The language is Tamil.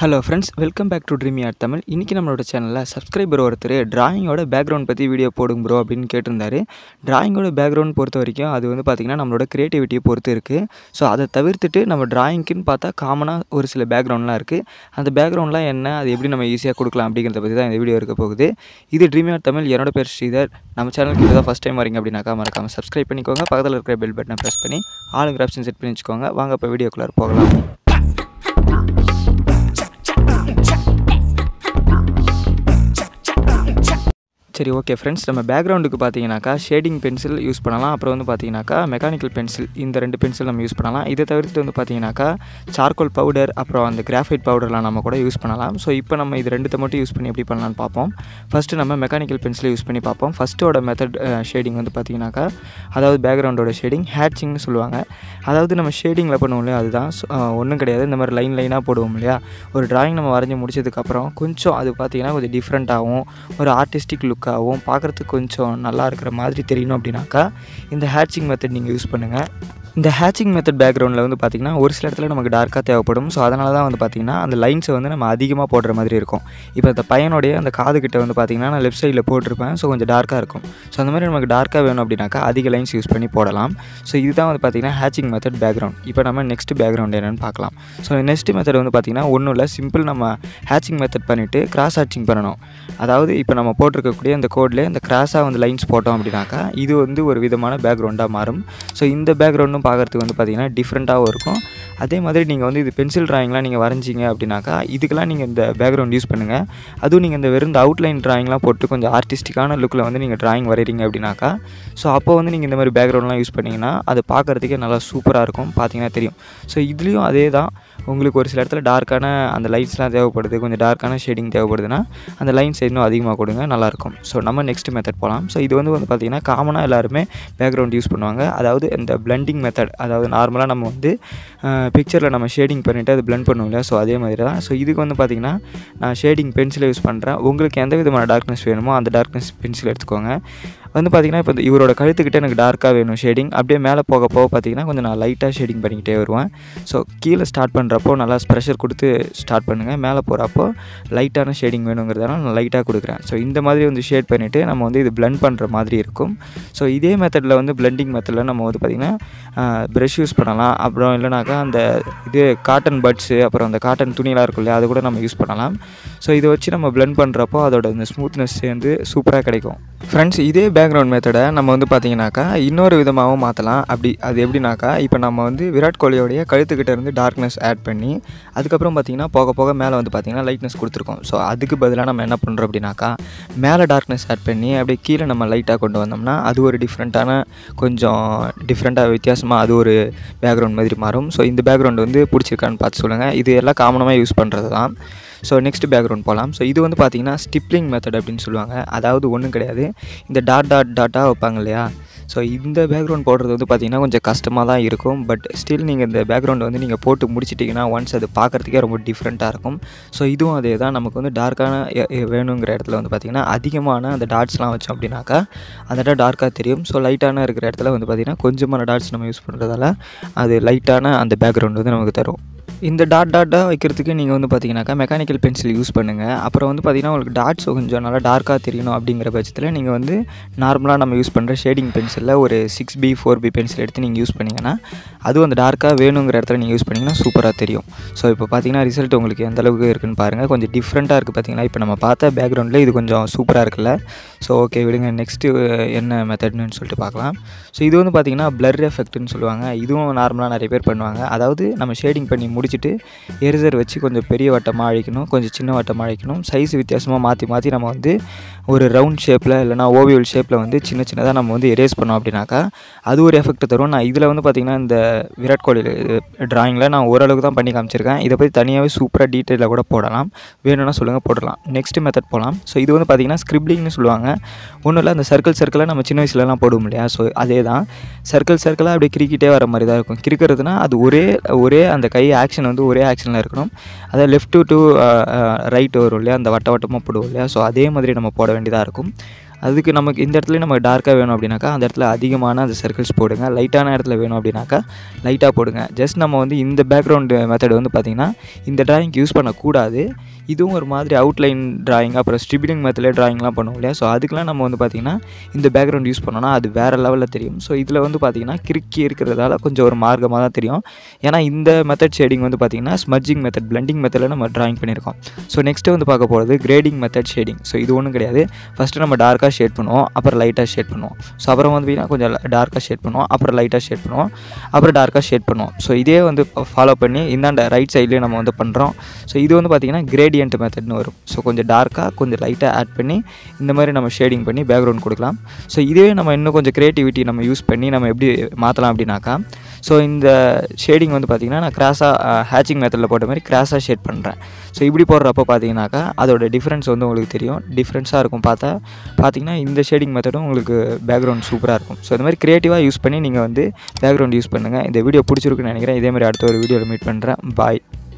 hello friends welcome back to dreamy art Tamil இன்றைக்கி நம்மளோட சேனலில் சப்ஸ்கிரைபர் ஒருத்தர் டிராயிங்கோட பேக்ரவுண்ட் பற்றி வீடியோ போடுங்க ப்ரோ அப்படின்னு கேட்டிருந்தாரு டிராயிங்கோட பேக்ரவுண்ட் பொறுத்த வரைக்கும் அது வந்து பார்த்திங்கன்னா நம்மளோட க்ரியேட்டிவிட்டியை பொறுத்து இருக்குது ஸோ அதை தவிர்த்துட்டு நம்ம டிராயிங்க்குன்னு பார்த்தா காமனாக ஒரு சில பேக்ரவுண்ட்லாம் இருக்குது அந்த பேக்ரவுண்ட்லாம் என்ன அது எப்படி நம்ம ஈஸியாக கொடுக்கலாம் அப்படிங்கிறத பற்றி தான் இந்த வீடியோ இருக்க போகுது இது ட்ரீமி ஆர்ட் தமிழ் என்னோட பேர் ஸ்ரீதர் நம்ம சேனலுக்கு இப்போ தான் ஃபஸ்ட் டைம் வரீங்க அப்படின்னாக்கா மறக்காமல் சப்ஸ்கிரைப் பண்ணிக்கோங்க பக்கத்தில் இருக்கிற பெல் பட்டனை ப்ரெஸ் பண்ணி ஆளுங்கிற ஆப்ஷன் செட் பண்ணி வச்சுக்கோங்க வாங்க இப்போ வீடியோக்குள்ளே போகலாம் சரி ஓகே ஃப்ரெண்ட்ஸ் நம்ம பேக்ரவுண்டுக்கு பார்த்தீங்கன்னாக்கா ஷேடிங் பென்சில் யூஸ் பண்ணலாம் அப்புறம் வந்து பார்த்தீங்கன்னாக்கா மெக்கானிக்கல் பென்சில் இந்த ரெண்டு பென்சில் நம்ம யூஸ் பண்ணலாம் இதை தவிர்த்து வந்து பார்த்தீங்கன்னாக்கா சார்கோல் பவுடர் அப்புறம் அந்த கிராஃபைட் பவுடர்லாம் நம்ம கூட யூஸ் பண்ணலாம் ஸோ இப்போ நம்ம இது ரெண்டுத்தை மட்டும் யூஸ் பண்ணி எப்படி பண்ணலாம்னு பார்ப்போம் ஃபஸ்ட்டு நம்ம மெக்கானிக்கல் பென்சில் யூஸ் பண்ணி பார்ப்போம் ஃபஸ்ட்டோட மெத்தட் ஷேடிங் வந்து பார்த்தீங்கன்னாக்கா அதாவது பேக்ரவுண்டோட ஷேடிங் ஹேட்சிங்னு சொல்லுவாங்க அதாவது நம்ம ஷேடிங்கில் பண்ணுவோம் இல்லையா அதுதான் ஒன்றும் கிடையாது இந்த மாதிரி லைன் லைனாக போடுவோம் இல்லையா ஒரு டிராயிங் நம்ம வரைஞ்சி முடிச்சதுக்கப்புறம் கொஞ்சம் அது பார்த்தீங்கன்னா கொஞ்சம் டிஃப்ரெண்ட்டாகவும் ஒரு ஆர்டிஸ்டிக் லுக்காகவும் பார்க்குறதுக்கு கொஞ்சம் நல்லா இருக்கிற மாதிரி தெரியணும் அப்படின்னாக்கா இந்த ஹேட்சிங் மெத்தட் நீங்கள் யூஸ் பண்ணுங்கள் இந்த ஹேட்சிங் மெத்தட் பேக்ரவுண்டில் வந்து பார்த்திங்கன்னா ஒரு சில இடத்துல நமக்கு டார்க்காக தேவைப்படும் ஸோ அதனால தான் வந்து பார்த்திங்கன்னா அந்த லைன்ஸை வந்து நம்ம அதிகமாக போடுற மாதிரி இருக்கும் இப்போ இந்த பையனுடைய அந்த காது கிட்ட வந்து பார்த்திங்கன்னா நான் லெஃப்ட் சைடில் போட்டிருப்பேன் ஸோ கொஞ்சம் டார்க்காக இருக்கும் ஸோ அந்த மாதிரி நமக்கு டார்க்காக வேணும் அப்படின்னாக்கா அதிக லைன்ஸ் யூஸ் பண்ணி போடலாம் ஸோ இதுதான் வந்து பார்த்திங்கன்னா ஹேட்சிங் மெத்தட் பேக்ரவுண்ட் இப்போ நம்ம நெக்ஸ்ட் பேக்ரவுண்ட் என்னென்னு பார்க்கலாம் ஸோ நெக்ஸ்ட் மெத்தட் வந்து பார்த்திங்கன்னா ஒன்றும் இல்லை சிம்பிள் நம்ம ஹேட்சிங் மெத்தட் பண்ணிவிட்டு கிராஸ் ஹேட்சிங் பண்ணணும் அதாவது இப்போ நம்ம போட்டிருக்கக்கூடிய அந்த கோட்லேயே இந்த கிராஸாக வந்து லைன்ஸ் போட்டோம் அப்படின்னாக்கா இது வந்து ஒரு விதமான பேக்ரவுண்டாக மாறும் ஸோ இந்த பேக்ரவுண்டும் பார்க்குறதுக்கு வந்து பார்த்திங்கன்னா டிஃப்ரெண்ட்டாகவும் இருக்கும் அதே மாதிரி நீங்கள் வந்து இது பென்சில் ட்ராயிங்லாம் நீங்கள் வரைஞ்சிங்க அப்படின்னாக்கா இதுக்கெல்லாம் நீங்கள் இந்த பேக்ரவுண்ட் யூஸ் பண்ணுங்கள் அதுவும் நீங்கள் இந்த வெறும் இந்த அவுட்லைன் ட்ராயிங்லாம் போட்டு கொஞ்சம் ஆர்டிஸ்டிக்கான லுக்கில் வந்து நீங்கள் ட்ராயிங் வரைகிறீங்க அப்படின்னாக்கா ஸோ அப்போ வந்து நீங்கள் இந்த மாதிரி பேக்ரவுண்ட்லாம் யூஸ் பண்ணிங்கன்னா அது பார்க்குறதுக்கே நல்லா சூப்பராக இருக்கும் பார்த்தீங்கன்னா தெரியும் ஸோ இதுலேயும் அதே தான் உங்களுக்கு ஒரு சில இடத்துல டார்க்கான அந்த லைட்ஸ்லாம் தேவைப்படுது கொஞ்சம் டார்க்கான ஷேடிங் தேவைப்படுதுன்னா அந்த லைன்ஸ் இன்னும் அதிகமாக கொடுங்க நல்லாயிருக்கும் ஸோ நம்ம நெக்ஸ்ட் மெத்தட் போகலாம் ஸோ இது வந்து வந்து பார்த்திங்கன்னா காமனாக எல்லாருமே பேக்ரவுண்ட் யூஸ் பண்ணுவாங்க அதாவது இந்த பிளண்டிங் மெத்தட் அதாவது நார்மலாக நம்ம வந்து பிக்சரில் நம்ம ஷேடிங் பண்ணிவிட்டு அது பிளண்ட் பண்ணுவோம் இல்லையா ஸோ அதே மாதிரி தான் ஸோ இதுக்கு வந்து பார்த்திங்கன்னா நான் ஷேடிங் பென்சிலை யூஸ் பண்ணுறேன் உங்களுக்கு எந்த விதமான டார்க்னஸ் வேணுமோ அந்த டார்க்னஸ் பென்சில் எடுத்துக்கோங்க வந்து பார்த்திங்கன்னா இப்போ இவரோட கழுத்துக்கிட்ட எனக்கு டார்க்காக வேணும் ஷேடிங் அப்படியே மேலே போக போக பார்த்திங்கன்னா கொஞ்சம் நான் லைட்டாக ஷேடிங் பண்ணிக்கிட்டே வருவேன் ஸோ கீழே ஸ்டார்ட் பண்ணுறப்போ நல்லா ப்ரெஷர் கொடுத்து ஸ்டார்ட் பண்ணுங்கள் மேலே போகிறப்போ லைட்டான ஷேடிங் வேணுங்கிறதால நான் லைட்டாக கொடுக்குறேன் ஸோ இந்த மாதிரி வந்து ஷேட் பண்ணிவிட்டு நம்ம வந்து இது பிளண்ட் பண்ணுற மாதிரி இருக்கும் ஸோ இதே மெத்தடில் வந்து பிளண்டிங் மெத்தடில் நம்ம வந்து பார்த்திங்கன்னா ப்ரெஷ் யூஸ் பண்ணலாம் அப்புறம் இல்லைனாக்கா அந்த இது காட்டன் பட்ஸு அப்புறம் அந்த காட்டன் துணியெலாம் இருக்கும் இல்லையா அது கூட நம்ம யூஸ் பண்ணலாம் ஸோ இதை வச்சு நம்ம பிளண்ட் பண்ணுறப்போ அதோட இந்த ஸ்மூத்னஸ் சேர்ந்து சூப்பராக கிடைக்கும் ஃப்ரெண்ட்ஸ் இதே பேக்ரவுண்ட் மெத்தடை நம்ம வந்து பார்த்தீங்கன்னாக்கா இன்னொரு விதமாகவும் மாற்றலாம் அப்படி அது எப்படின்னாக்கா இப்போ நம்ம வந்து விராட் கோலியோடைய கழுத்துக்கிட்ட இருந்து டார்க்னஸ் ஆட் பண்ணி அதுக்கப்புறம் பார்த்திங்கன்னா போக போக மேலே வந்து பார்த்திங்கன்னா லைட்னஸ் கொடுத்துருக்கோம் ஸோ அதுக்கு பதிலாக நம்ம என்ன பண்ணுறோம் அப்படின்னாக்கா மேலே டார்க்னஸ் ஆட் பண்ணி அப்படியே கீழே நம்ம லைட்டாக கொண்டு வந்தோம்னா அது ஒரு டிஃப்ரெண்ட்டான கொஞ்சம் டிஃப்ரெண்ட்டாக வித்தியாசமாக அது ஒரு பேக்ரவுண்ட் மாதிரி மாறும் ஸோ இந்த பேக்ரவுண்ட் வந்து பிடிச்சிருக்கான்னு பார்த்து சொல்லுங்கள் இது எல்லாம் காமனமாக யூஸ் பண்ணுறது தான் ஸோ நெக்ஸ்ட் பேக்ரவுண்ட் போகலாம் ஸோ இது வந்து பார்த்திங்கன்னா ஸ்டிப்லிங் மெத்தட் அப்படின்னு சொல்லுவாங்க அதாவது ஒன்றும் கிடையாது இந்த டாட் டாட் டாட்டாக வைப்பாங்க இல்லையா ஸோ இந்த பேக்ரவுண்ட் போடுறது வந்து பார்த்திங்கன்னா கொஞ்சம் கஷ்டமாக தான் இருக்கும் பட் ஸ்டில் நீங்கள் இந்த பேக்ரவுண்டை வந்து நீங்கள் போட்டு முடிச்சிட்டிங்கன்னா ஒன்ஸ் அது பார்க்குறதுக்கே ரொம்ப டிஃப்ரெண்ட்டாக இருக்கும் ஸோ இதுவும் அதே தான் நமக்கு வந்து டார்க்கான வேணுங்கிற இடத்துல வந்து பார்த்திங்கன்னா அதிகமான அந்த டாட்ஸ்லாம் வச்சோம் அப்படின்னாக்கா அந்த இடம் டார்க்காக தெரியும் ஸோ லைட்டான இருக்கிற இடத்துல வந்து பார்த்திங்கன்னா கொஞ்சமான டாட்ஸ் நம்ம யூஸ் பண்ணுறதால அது லைட்டான அந்த பேக்ரவுண்ட் வந்து நமக்கு தரும் இந்த டாட் டாட்டாக வைக்கிறதுக்கு நீங்கள் வந்து பார்த்தீங்கன்னாக்கா மெக்கானிக்கல் பென்சில் யூஸ் பண்ணுங்கள் அப்புறம் வந்து பார்த்திங்கன்னா உங்களுக்கு டாட்ஸ் கொஞ்சம் நல்லா டார்க்காக தெரியணும் அப்படிங்கிற பட்சத்தில் நீங்கள் வந்து நார்மலாக நம்ம யூஸ் பண்ணுற ஷேடிங் பென்சிலில் ஒரு six B four B pencil எடுத்து நீங்கள் யூஸ் பண்ணிங்கன்னா அதுவும் அந்த டார்க்காக வேணுங்கிற இடத்துல நீங்கள் யூஸ் பண்ணிங்கன்னா சூப்பராக தெரியும் ஸோ இப்போ பார்த்தீங்கன்னா ரிசல்ட் உங்களுக்கு எந்த அளவுக்கு இருக்குன்னு பாருங்கள் கொஞ்சம் டிஃப்ரெண்ட்டாக இருக்குது பார்த்தீங்கன்னா இப்போ நம்ம பார்த்த பேக்ரவுண்டில் இது கொஞ்சம் சூப்பராக இருக்குல்ல ஸோ ஓகே விடுங்க நெக்ஸ்ட்டு என்ன மெத்தட்னு சொல்லிட்டு பார்க்கலாம் ஸோ இது வந்து பார்த்திங்கன்னா பிளர் எஃபெக்ட்னு சொல்லுவாங்க இதுவும் நார்மலாக நிறைய பேர் பண்ணுவாங்க அதாவது நம்ம ஷேடிங் பண்ணி முடிச்சுட்டு எரிசர் வச்சு கொஞ்சம் பெரிய வட்டமாக அழிக்கணும் கொஞ்சம் சின்ன வட்டமாக அழிக்கணும் சைஸ் வித்தியாசமாக மாற்றி மாற்றி நம்ம வந்து ஒரு ரவுண்ட் ஷேப்பில் இல்லைனா ஓவியல் ஷேப்பில் வந்து சின்ன சின்னதாக நம்ம வந்து எரேஸ் பண்ணோம் அப்படின்னாக்கா அது ஒரு எஃபெக்ட் தரும் நான் இதில் வந்து பார்த்திங்கன்னா இந்த விராட் கோலி ட்ராயிங்கில் நான் ஓரளவுக்கு தான் பண்ணி காமிச்சிருக்கேன் இதை பற்றி தனியாகவே சூப்பராக டீட்டெயிலாக கூட போடலாம் வேணும்னா சொல்லுங்கள் போடலாம் நெக்ஸ்ட் மெத்தட் போகலாம் ஸோ இது வந்து பார்த்திங்கன்னா ஸ்கிரிப்டிங்னு சொல்லுவாங்க ஒன்றும் இல்லை அந்த சர்க்கிள் சர்க்கிளாக நம்ம சின்ன வயசுலலாம் போடுவோம் இல்லையா ஸோ அதே தான் சர்க்கிள் சர்க்கிளாக அப்படியே கிரிக்கிட்டே வர மாதிரி தான் இருக்கும் கிரிக்கிறதுனா அது ஒரே ஒரே அந்த கை ஆக்ஷன் வந்து ஒரே ஆக்ஷனில் இருக்கணும் அதாவது லெஃப்ட் டு ரைட் வரும் இல்லையா அந்த வட்ட வட்டமாக போடுவோம் இல்லையா ஸோ அதே மாதிரி நம்ம போட வேண்டியதாக இருக்கும் அதுக்கு நமக்கு இந்த இடத்துல நமக்கு டார்க்காக வேணும் அப்படின்னாக்கா அந்த இடத்துல அதிகமான அந்த சர்க்கிள்ஸ் போடுங்க லைட்டான இடத்துல வேணும் அப்படின்னாக்கா லைட்டாக போடுங்க ஜஸ்ட் நம்ம வந்து இந்த பேக்ரவுண்டு மெத்தட் வந்து பார்த்திங்கன்னா இந்த டிராயிங் யூஸ் பண்ணக்கூடாது இதுவும் ஒரு மாதிரி அவுட்லைன் டிராயிங் அப்புறம் ஸ்ட்ரிபிளிங் மெத்தடில் டிராயிங்லாம் பண்ணுவோம் இல்லையா ஸோ அதுக்கெலாம் நம்ம வந்து பார்த்திங்கன்னா இந்த பேக்ரவுண்ட் யூஸ் பண்ணோன்னா அது வேறு லெவலில் தெரியும் ஸோ இதில் வந்து பார்த்திங்கன்னா கிறுக்கி இருக்கிறதால கொஞ்சம் ஒரு மார்க்கமாக தான் தெரியும் ஏன்னா இந்த மெத்தட் ஷேடிங் வந்து பார்த்திங்கன்னா ஸ்மஜ்ஜிங் மெத்தட் பிளெண்டிங் மெத்தடில் நம்ம டிராயிங் பண்ணியிருக்கோம் ஸோ நெக்ஸ்ட்டு வந்து பார்க்க போகிறது கிரேடிங் மெத்தட் ஷேடிங் ஸோ இது ஒன்றும் கிடையாது ஃபஸ்ட்டு நம்ம டார்க்காக ஷேட் பண்ணுவோம் அப்புறம் லைட்டாக ஷேட் பண்ணுவோம் ஸோ அப்புறம் வந்து பார்த்திங்கன்னா கொஞ்சம் டார்க்காக ஷேட் பண்ணுவோம் அப்புறம் லைட்டாக ஷேட் பண்ணுவோம் அப்புறம் டார்க்காக ஷேட் பண்ணுவோம் ஸோ இதே வந்து ஃபாலோ பண்ணி இந்தாண்ட ரைட் சைட்லேயே நம்ம வந்து பண்ணுறோம் ஸோ இது வந்து பார்த்திங்கன்னா கிரேடியன்ட் மெத்தட்னு வரும் ஸோ கொஞ்சம் டார்க்காக கொஞ்சம் லைட்டாக ஆட் பண்ணி இந்த மாதிரி நம்ம ஷேடிங் பண்ணி பேக்ரவுண்ட் கொடுக்கலாம் ஸோ இதே நம்ம இன்னும் கொஞ்சம் க்ரியேட்டிவிட்டி நம்ம யூஸ் பண்ணி நம்ம எப்படி மாற்றலாம் அப்படின்னாக்கா ஸோ இந்த ஷேடிங் வந்து பார்த்திங்கன்னா நான் கிராஸாக ஹேச்சிங் மெத்தடில் போட்ட மாதிரி கிராஸாக ஷேட் பண்ணுறேன் ஸோ இப்படி போடுறப்போ பார்த்தீங்கன்னாக்கா அதோட டிஃப்ரென்ஸ் வந்து உங்களுக்கு தெரியும் டிஃப்ரென்ஸாக இருக்கும் பார்த்தா பார்த்தீங்கன்னா இந்த ஷேடிங் மெத்தடும் உங்களுக்கு பேக்ரவுண்ட் சூப்பராக இருக்கும் ஸோ இந்த மாதிரி க்ரியேட்டிவாக யூஸ் பண்ணி நீங்கள் வந்து பேக்ரவுண்ட் யூஸ் பண்ணுங்கள் இந்த வீடியோ பிடிச்சிருக்குன்னு நினைக்கிறேன் இதே மாதிரி அடுத்த ஒரு வீடியோவில் மீட் பண்ணுறேன் பாய்